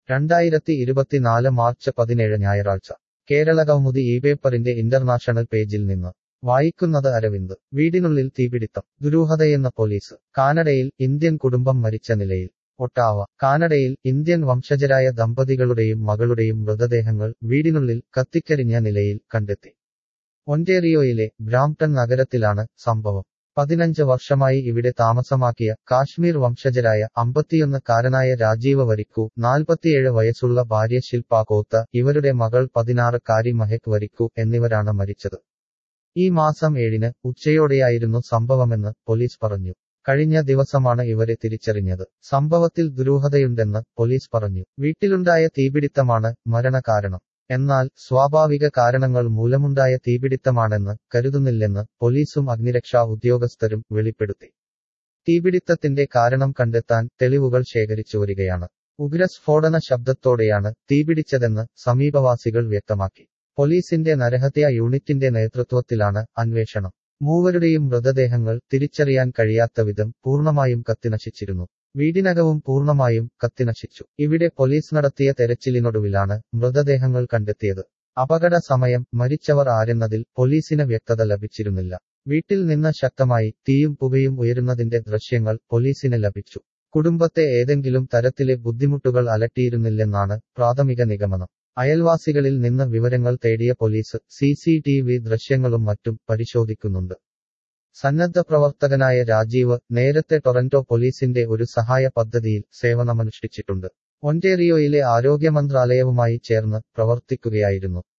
രണ്ടായിരത്തി ഇരുപത്തിനാല് മാർച്ച് പതിനേഴ് ഞായറാഴ്ച കേരളകൗമുദി ഈ പേപ്പറിന്റെ ഇന്റർനാഷണൽ പേജിൽ നിന്ന് വായിക്കുന്നത് അരവിന്ദ് വീടിനുള്ളിൽ തീപിടിത്തം ദുരൂഹതയെന്ന പോലീസ് കാനഡയിൽ ഇന്ത്യൻ കുടുംബം മരിച്ച നിലയിൽ ഒട്ടാവ കാനഡയിൽ ഇന്ത്യൻ വംശജരായ ദമ്പതികളുടെയും മകളുടെയും മൃതദേഹങ്ങൾ വീടിനുള്ളിൽ കത്തിക്കരിഞ്ഞ നിലയിൽ കണ്ടെത്തി ഒന്റേറിയോയിലെ ബ്രാംപ്ടൺ നഗരത്തിലാണ് സംഭവം പതിനഞ്ച് വർഷമായി ഇവിടെ താമസമാക്കിയ കാശ്മീർ വംശജരായ അമ്പത്തിയൊന്ന് കാരനായ രാജീവ വരിക്കു നാൽപ്പത്തിയേഴ് വയസ്സുള്ള ഭാര്യ ശിൽപ കോത്ത ഇവരുടെ മകൾ പതിനാറ് കാരി മഹക് വരിക്കു എന്നിവരാണ് മരിച്ചത് ഈ മാസം ഏഴിന് ഉച്ചയോടെയായിരുന്നു സംഭവമെന്ന് പോലീസ് പറഞ്ഞു കഴിഞ്ഞ ദിവസമാണ് ഇവരെ തിരിച്ചറിഞ്ഞത് സംഭവത്തിൽ ദുരൂഹതയുണ്ടെന്ന് പോലീസ് പറഞ്ഞു വീട്ടിലുണ്ടായ തീപിടിത്തമാണ് മരണകാരണം എന്നാൽ സ്വാഭാവിക കാരണങ്ങൾ മൂലമുണ്ടായ തീപിടിത്തമാണെന്ന് കരുതുന്നില്ലെന്ന് പോലീസും അഗ്നിരക്ഷാ ഉദ്യോഗസ്ഥരും വെളിപ്പെടുത്തി തീപിടിത്തത്തിന്റെ കാരണം കണ്ടെത്താൻ തെളിവുകൾ ശേഖരിച്ചു വരികയാണ് ഉഗ്രസ്ഫോടന ശബ്ദത്തോടെയാണ് തീപിടിച്ചതെന്ന് സമീപവാസികൾ വ്യക്തമാക്കി പോലീസിന്റെ നരഹത്യാ യൂണിറ്റിന്റെ നേതൃത്വത്തിലാണ് അന്വേഷണം മൂവരുടെയും മൃതദേഹങ്ങൾ തിരിച്ചറിയാൻ കഴിയാത്ത വിധം പൂർണ്ണമായും കത്തിനശിച്ചിരുന്നു വീടിനകവും പൂർണ്ണമായും കത്തിനശിച്ചു ഇവിടെ പോലീസ് നടത്തിയ തെരച്ചിലിനൊടുവിലാണ് മൃതദേഹങ്ങൾ കണ്ടെത്തിയത് അപകട സമയം മരിച്ചവർ ആരെന്നതിൽ പോലീസിന് വ്യക്തത ലഭിച്ചിരുന്നില്ല വീട്ടിൽ നിന്ന് ശക്തമായി തീയും പുകയും ഉയരുന്നതിന്റെ ദൃശ്യങ്ങൾ പോലീസിന് ലഭിച്ചു കുടുംബത്തെ ഏതെങ്കിലും തരത്തിലെ ബുദ്ധിമുട്ടുകൾ അലട്ടിയിരുന്നില്ലെന്നാണ് പ്രാഥമിക നിഗമനം അയൽവാസികളിൽ നിന്ന് വിവരങ്ങൾ തേടിയ police C C T V ദൃശ്യങ്ങളും മറ്റും പരിശോധിക്കുന്നുണ്ട് സന്നദ്ധ പ്രവർത്തകനായ രാജീവ് നേരത്തെ ടൊറന്റോ പോലീസിന്റെ ഒരു സഹായ പദ്ധതിയിൽ സേവനമനുഷ്ഠിച്ചിട്ടുണ്ട് ഒന്റേറിയോയിലെ ആരോഗ്യ മന്ത്രാലയവുമായി ചേർന്ന് പ്രവർത്തിക്കുകയായിരുന്നു